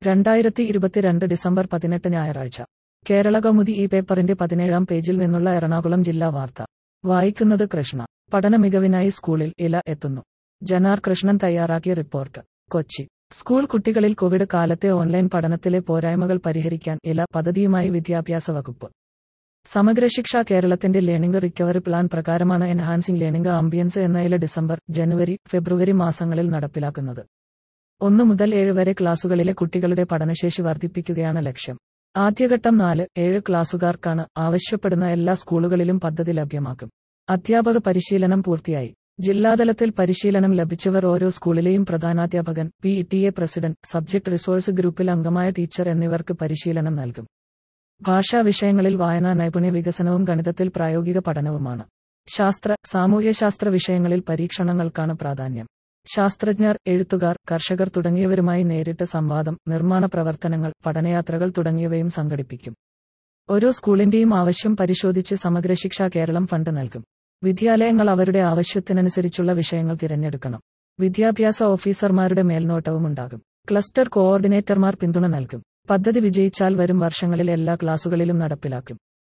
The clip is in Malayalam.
രണ്ടായിരത്തി ഇരുപത്തിരണ്ട് ഡിസംബർ പതിനെട്ട് ഞായറാഴ്ച കേരള കൗമുദി ഈ പേപ്പറിന്റെ പതിനേഴാം പേജിൽ നിന്നുള്ള എറണാകുളം ജില്ലാ വാർത്ത വായിക്കുന്നത് കൃഷ്ണ പഠന മികവിനായി സ്കൂളിൽ ഇല എത്തുന്നു ജനാർ കൃഷ്ണൻ തയ്യാറാക്കിയ റിപ്പോർട്ട് കൊച്ചി സ്കൂൾ കുട്ടികളിൽ കോവിഡ് കാലത്തെ ഓൺലൈൻ പഠനത്തിലെ പോരായ്മകൾ പരിഹരിക്കാൻ ഇല പദ്ധതിയുമായി വിദ്യാഭ്യാസ വകുപ്പ് സമഗ്ര ശിക്ഷ കേരളത്തിന്റെ ലേണിംഗ് റിക്കവറി പ്ലാൻ പ്രകാരമാണ് എൻഹാൻസിംഗ് ലേണിംഗ് ആംബിയൻസ് എന്ന ഇല ഡിസംബർ ജനുവരി ഫെബ്രുവരി മാസങ്ങളിൽ നടപ്പിലാക്കുന്നത് ഒന്ന് മുതൽ ഏഴ് വരെ ക്ലാസുകളിലെ കുട്ടികളുടെ പഠനശേഷി വർദ്ധിപ്പിക്കുകയാണ് ലക്ഷ്യം ആദ്യഘട്ടം നാല് ഏഴ് ക്ലാസുകാർക്കാണ് ആവശ്യപ്പെടുന്ന എല്ലാ സ്കൂളുകളിലും പദ്ധതി ലഭ്യമാക്കും അധ്യാപക പരിശീലനം പൂർത്തിയായി ജില്ലാതലത്തിൽ പരിശീലനം ലഭിച്ചവർ ഓരോ സ്കൂളിലെയും പ്രധാനാധ്യാപകൻ P T A president subject resource ഗ്രൂപ്പിൽ അംഗമായ ടീച്ചർ എന്നിവർക്ക് പരിശീലനം നൽകും ഭാഷാ വിഷയങ്ങളിൽ വായനാ നൈപുണ്യ വികസനവും ഗണിതത്തിൽ പ്രായോഗിക പഠനവുമാണ് ശാസ്ത്ര സാമൂഹ്യശാസ്ത്ര വിഷയങ്ങളിൽ പരീക്ഷണങ്ങൾക്കാണ് പ്രാധാന്യം ശാസ്ത്രജ്ഞർ എഴുത്തുകാർ കർഷകർ തുടങ്ങിയവരുമായി നേരിട്ട് സംവാദം നിർമ്മാണ പ്രവർത്തനങ്ങൾ പഠനയാത്രകൾ തുടങ്ങിയവയും സംഘടിപ്പിക്കും ഓരോ സ്കൂളിന്റെയും ആവശ്യം പരിശോധിച്ച് സമഗ്ര ശിക്ഷ കേരളം ഫണ്ട് നൽകും വിദ്യാലയങ്ങൾ അവരുടെ ആവശ്യത്തിനനുസരിച്ചുള്ള വിഷയങ്ങൾ തിരഞ്ഞെടുക്കണം വിദ്യാഭ്യാസ ഓഫീസർമാരുടെ മേൽനോട്ടവും ഉണ്ടാകും ക്ലസ്റ്റർ കോഓർഡിനേറ്റർമാർ പിന്തുണ നൽകും പദ്ധതി വിജയിച്ചാൽ വരും വർഷങ്ങളിൽ എല്ലാ ക്ലാസുകളിലും നടപ്പിലാക്കും